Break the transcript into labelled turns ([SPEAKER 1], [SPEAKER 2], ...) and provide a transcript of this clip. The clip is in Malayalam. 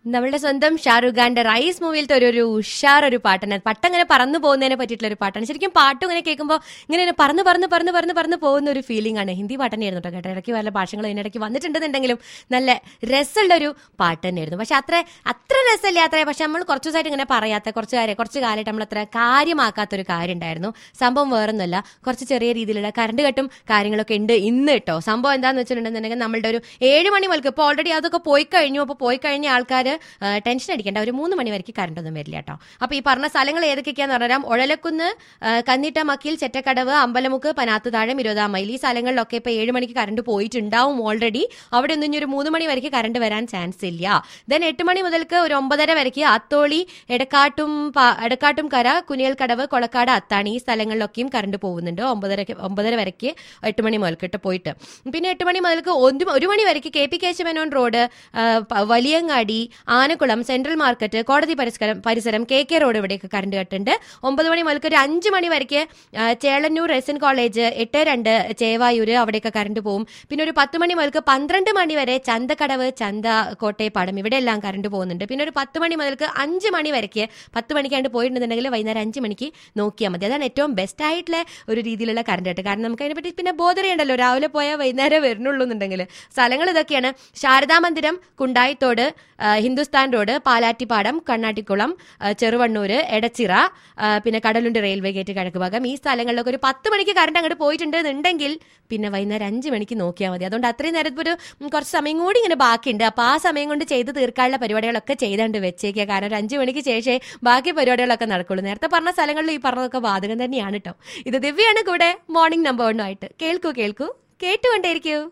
[SPEAKER 1] നമ്മളുടെ സ്വന്തം ഷാറുഖ് ഖാന്റെ റൈസ് മൂവിയിലത്തെ ഒരു ഒരു ഉഷാർ ഒരു പാട്ടാണ് പട്ടങ്ങനെ പറന്നു പോകുന്നതിനെ പറ്റിയിട്ടുള്ള ഒരു പാട്ടാണ് ശരിക്കും പാട്ടും ഇങ്ങനെ കേൾക്കുമ്പോൾ ഇങ്ങനെ ഇങ്ങനെ പറന്ന് പറന്ന് പറന്ന് പറന്ന് പറന്ന് പോകുന്ന ഒരു ഫീലിംഗ് ആണ് ഹിന്ദി പാട്ട് തന്നെയായിരുന്നു കേട്ടോ കേട്ടോ ഇടയ്ക്ക് വല്ല ഭാഷകൾ ഇതിനിടയ്ക്ക് വന്നിട്ടുണ്ടെന്നുണ്ടെങ്കിലും നല്ല രസമുള്ള ഒരു പാട്ട് തന്നെയായിരുന്നു പക്ഷെ അത്ര അത്ര രസമില്ലാത്ത പക്ഷെ നമ്മൾ കുറച്ച് ദിവസമായിട്ട് ഇങ്ങനെ പറയാത്ത കുറച്ച് കാര്യം കുറച്ച് കാലമായിട്ട് നമ്മൾ അത്ര കാര്യമാക്കാത്ത ഒരു കാര്യം ഉണ്ടായിരുന്നു സംഭവം വേറൊന്നുമല്ല കുറച്ച് ചെറിയ രീതിയിലുള്ള കറണ്ട് കട്ടും കാര്യങ്ങളൊക്കെ ഉണ്ട് ഇന്ന് കേട്ടോ സംഭവം എന്താണെന്ന് വെച്ചിട്ടുണ്ടെന്നുണ്ടെങ്കിൽ നമ്മളുടെ ഒരു ഏഴ് മണി മുതൽക്ക് ഇപ്പോൾ ഓൾറെഡി അതൊക്കെ പോയി കഴിഞ്ഞു അപ്പോൾ പോയി കഴിഞ്ഞ ആൾക്കാർ ടെൻഷൻ അടിക്കേണ്ട ഒരു മൂന്ന് മണി വരയ്ക്ക് കറണ്ട് ഒന്നും വരില്ല കേട്ടോ അപ്പോൾ ഈ പറഞ്ഞ സ്ഥലങ്ങൾ ഏതൊക്കെയാന്ന് പറഞ്ഞാൽ ഒഴലക്കുന്ന് ആ, കന്നിട്ട മക്കിൽ ചെറ്റക്കടവ് അമ്പലമുക്ക് പനാത്ത് താഴം ഇരുപതാം മൈൽ ഈ സ്ഥലങ്ങളിലൊക്കെ ഇപ്പോൾ ഏഴ് മണിക്ക് കറണ്ട് പോയിട്ടുണ്ടാവും ഓൾറെഡി അവിടെ ഒന്നും ഇനി ഒരു മൂന്ന് മണി വരയ്ക്ക് കറണ്ട് വരാൻ ചാൻസ് ഇല്ല ദെൻ എട്ട് മണി മുതൽക്ക് ഒരു ഒമ്പതര വരയ്ക്ക് അത്തോളി എടക്കാട്ടും പ- എടക്കാട്ടും കര കുനിയൽക്കടവ് കൊളക്കാട് അത്താണി ഈ സ്ഥലങ്ങളിലൊക്കെയും കറണ്ട് പോകുന്നുണ്ട് ഒമ്പതര ഒമ്പതര വരയ്ക്ക് എട്ട് മണി മുതൽക്കിട്ട് പോയിട്ട് പിന്നെ എട്ട് മണി മുതൽക്ക് ഒരു ഒരു മണി വരയ്ക്ക് കെ പി കേശവനോൻ റോഡ് ആ, പ- വലിയങ്ങാടി ആനക്കുളം സെൻട്രൽ മാർക്കറ്റ് കോടതി പരിസരം പരിസരം കെ കെ റോഡ് ഇവിടെയൊക്കെ കറണ്ട് കട്ടുണ്ട് ഒമ്പത് മണി മുതൽക്ക് ഒരു അഞ്ച് മണി വരയ്ക്ക് ആ, ചേളന്നൂർ റെസിൻ കോളേജ് എട്ട് രണ്ട് ചേവായൂര് അവിടെയൊക്കെ കറണ്ട് പോകും പിന്നെ ഒരു പത്ത് മണി മുതൽക്ക് പന്ത്രണ്ട് മണി വരെ ചന്തക്കടവ് ചന്ത കോട്ടയപ്പാടം ഇവിടെ എല്ലാം കറണ്ട് പോകുന്നുണ്ട് പിന്നെ ഒരു പത്ത് മണി മുതൽക്ക് അഞ്ച് മണി വരയ്ക്ക് പത്ത് മണിക്കാണ്ട് പോയിട്ടുണ്ടെന്നുണ്ടെങ്കിൽ വൈകുന്നേരം അഞ്ച് മണിക്ക് നോക്കിയാൽ മതി അതാണ് ഏറ്റവും ബെസ്റ്റ് ആയിട്ടുള്ള ഒരു രീതിയിലുള്ള കറണ്ട് ആയിട്ട് കാരണം നമുക്ക് അതിനെപ്പറ്റി പിന്നെ ബോധറിയണ്ടല്ലോ രാവിലെ പോയാൽ വൈകുന്നേരം വരുന്നുള്ളൂ എന്നുണ്ടെങ്കിൽ സ്ഥലങ്ങൾ ഇതൊക്കെയാണ് ശാരദാ മന്ദിരം കുണ്ടായിത്തോട് ആ, ഹിന്ദുസ്ഥാൻ റോഡ് പാലാറ്റിപ്പാടം കണ്ണാട്ടിക്കുളം ആ, ചെറുവണ്ണൂര് എടച്ചിറ ആ, പിന്നെ കടലുണ്ട് റെയിൽവേ ഗേറ്റ് കിഴക്ക് ഭാഗം ഈ സ്ഥലങ്ങളിലൊക്കെ ഒരു പത്ത് മണിക്ക് കറണ്ട് അങ്ങോട്ട് പോയിട്ടുണ്ടെന്നുണ്ടെങ്കിൽ പിന്നെ വൈകുന്നേരം അഞ്ച് മണിക്ക് നോക്കിയാൽ മതി അതുകൊണ്ട് അത്രയും നേരത്തെ ഒരു ഉം, കുറച്ച് സമയം കൂടി ഇങ്ങനെ ബാക്കിയുണ്ട് അപ്പോൾ ആ സമയം കൊണ്ട് ചെയ്ത് തീർക്കാനുള്ള പരിപാടികളൊക്കെ ചെയ്താണ്ട് വെച്ചേക്കുക കാരണം ഒരു അഞ്ച് മണിക്ക് ശേഷമേ ബാക്കി പരിപാടികളൊക്കെ നടക്കുള്ളൂ നേരത്തെ പറഞ്ഞ സ്ഥലങ്ങളിൽ ഈ പറഞ്ഞതൊക്കെ ബാധകം തന്നെയാണ് കേട്ടോ ഇത് ദിവ്യാണ് കൂടെ മോർണിംഗ് നമ്പർ വണ്ണുമായിട്ട് കേൾക്കൂ കേൾക്കൂ കേട്ടുകൊണ്ടേയിരിക്കൂ